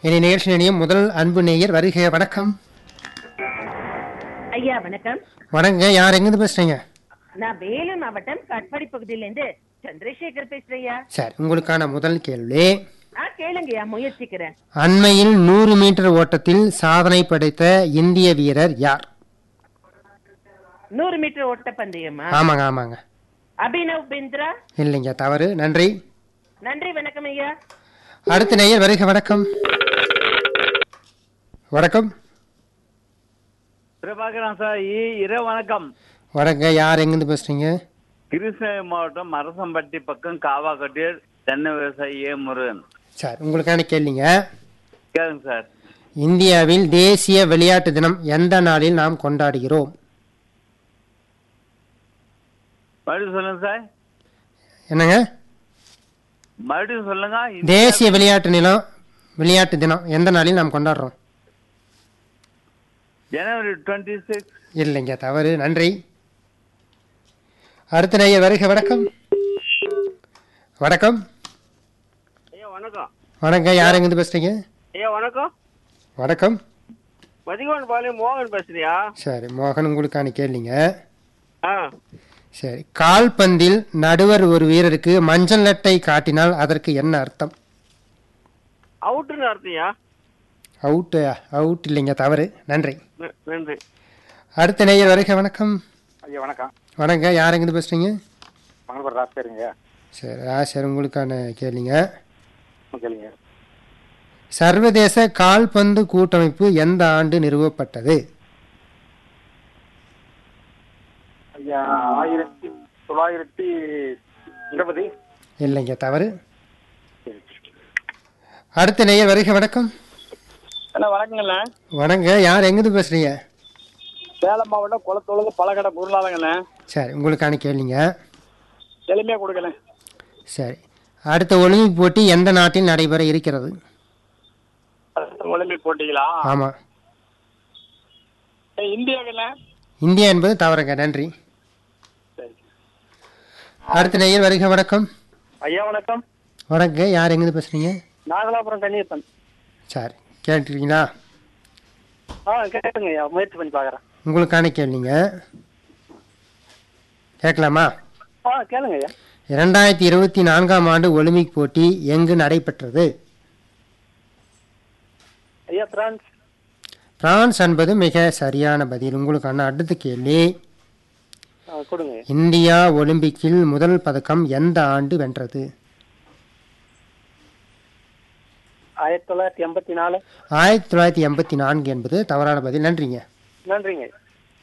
இனி நிகழ்ச்சி நிலையம் முதல் அன்பு நேயர் வருக வணக்கம் ஐயா வணக்கம் வணங்க யார் எங்கிருந்து பேசுறீங்க நான் வேலூர் மாவட்டம் கட்பாடி பகுதியிலேருந்து சந்திரசேகர் பேசுறையா சரி உங்களுக்கான முதல் கேள்வி ஆ கேளுங்கய்யா முயற்சிக்கிறேன் அண்மையில் நூறு மீட்டர் ஓட்டத்தில் சாதனை படைத்த இந்திய வீரர் யார் நூறு மீட்டர் ஓட்டப்பந்தயமா ஆமாங்க ஆமாங்க அபினவ் பிந்த்ரா இல்லைங்க தவறு நன்றி நன்றி வணக்கம் ஐயா அடுத்த நேயர் வருக வணக்கம் வணக்கம் பிரபாகரன் சார் இ- இரவு வணக்கம் வணங்க யார் எங்கிருந்து பேசுறீங்க கிருஷ்ணகிரி மாவட்டம் அரசம்பட்டி பக்கம் காவாக்கட்டியர் தென்னை விவசாயி ஏ முருகன் சார் உங்களுக்கான கேள்விங்க கேளுங்க சார் இந்தியாவில் தேசிய விளையாட்டு தினம் எந்த நாளில் நாம் கொண்டாடுகிறோம் மறுபடியும் சொல்லுங்க சார் என்னங்க மறுபடியும் சொல்லுங்க இந்த- தேசிய விளையாட்டு நிலம் விளையாட்டு தினம் எந்த நாளில் நாம் கொண்டாடுறோம் ஜனவரி டுவெண்ட்டி சிக்ஸ் இல்லைங்க தவறு நன்றி அடுத்த நேயர் வருக வணக்கம் வணக்கம் ஐயா வணக்கம் வணக்கம் யார் எங்கிருந்து பேசுறீங்க ஐயா வணக்கம் வணக்கம் மதிகோன் பாளையம் மோகன் பேசுறியா சரி மோகன் உங்களுக்கான கேள்விங்க ஆ சரி கால்பந்தில் நடுவர் ஒரு வீரருக்கு மஞ்சள் நட்டை காட்டினால் அதற்கு என்ன அர்த்தம் அவுட்டுன்னு அர்த்தம்யா அவுட்டு அவுட் இல்லைங்க தவறு நன்றி ந- நன்றி அடுத்த நேயர் வருக வணக்கம் ஐயா வணக்கம் வணங்க யார் எங்கிருந்து பேசுறீங்க மங்களபுரம் ராஜ்பேருங்க சரி ஆ சரி உங்களுக்கான கேள்விங்க கேளுங்க சர்வதேச கால்பந்து கூட்டமைப்பு எந்த ஆண்டு நிறுவப்பட்டது ஐயா ஆயிரத்தி தொள்ளாயிரத்தி இருபது இல்லைங்க தவறு அடுத்த நேயர் வருக வணக்கம் அண்ணா வணக்கங்கண்ணா வணங்க யார் எங்கிருந்து பேசுறீங்க சேலம் மாவட்டம் குளத்தொழுது பழக்கடை குருநாதங்கண்ணா சரி உங்களுக்கான கேள்விங்க எளிமையாக கொடுக்கலேன் சரி அடுத்த ஒலிம்பிக் போட்டி எந்த நாட்டில் நடைபெற இருக்கிறது ஒலிம்பிக் போட்டிங்களா ஆமாம் இந்தியாவில் இந்தியா என்பது தவறுங்க நன்றி சரி அடுத்த நேயர் வருக வணக்கம் ஐயா வணக்கம் வணங்க யார் எங்கிருந்து பேசுறீங்க நாகலாபுரம் கன்னியப்பன் சரி கேட்டுருக்கீங்களா ஆ கேட்டுங்க ஐயா முயற்சி பண்ணி பார்க்குறேன் உங்களுக்கான கேள்விங்க கேட்கலாமா ஆ கேளுங்க ஐயா இரண்டாயிரத்தி இருபத்தி நான்காம் ஆண்டு ஒலிம்பிக் போட்டி எங்கு நடைபெற்றது ஐயா பிரான்ஸ் பிரான்ஸ் என்பது மிக சரியான பதில் உங்களுக்கான அடுத்த கேள்வி ஆ கொடுங்க ஐயா இந்தியா ஒலிம்பிக்கில் முதல் பதக்கம் எந்த ஆண்டு வென்றது ஆயிரத்தி தொள்ளாயிரத்தி எண்பத்தி நாலு ஆயிரத்தி தொள்ளாயிரத்தி எண்பத்தி நான்கு என்பது தவறான பதில் நன்றிங்க நன்றிங்க ஐயா